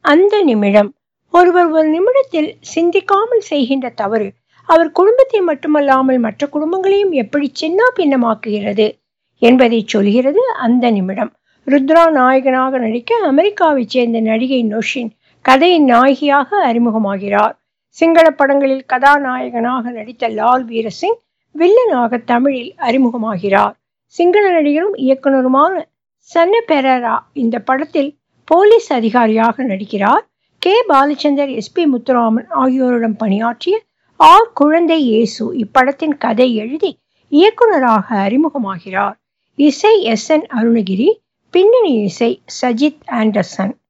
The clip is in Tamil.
அந்த நிமிடம் ஒருவர் ஒரு நிமிடத்தில் சிந்திக்காமல் செய்கின்ற தவறு அவர் குடும்பத்தை மட்டுமல்லாமல் மற்ற குடும்பங்களையும் எப்படி சின்ன பின்னமாக்குகிறது என்பதை சொல்கிறது அந்த நிமிடம் ருத்ரா நாயகனாக நடிக்க அமெரிக்காவைச் சேர்ந்த நடிகை நொஷின் கதையின் நாயகியாக அறிமுகமாகிறார் சிங்கள படங்களில் கதாநாயகனாக நடித்த லால் வீரசிங் வில்லனாக தமிழில் அறிமுகமாகிறார் சிங்கள நடிகரும் இயக்குனருமான சன்ன பெரரா இந்த படத்தில் போலீஸ் அதிகாரியாக நடிக்கிறார் K Balachander S P Muthuraman ஆகியோருடன் பணியாற்றிய ஆர் குழந்தை இயேசு இப்படத்தின் கதை எழுதி இயக்குனராக அறிமுகமாகிறார் இசை எஸ் என் அருணகிரி பின்னணி இசை சஜித் ஆண்டர்சன்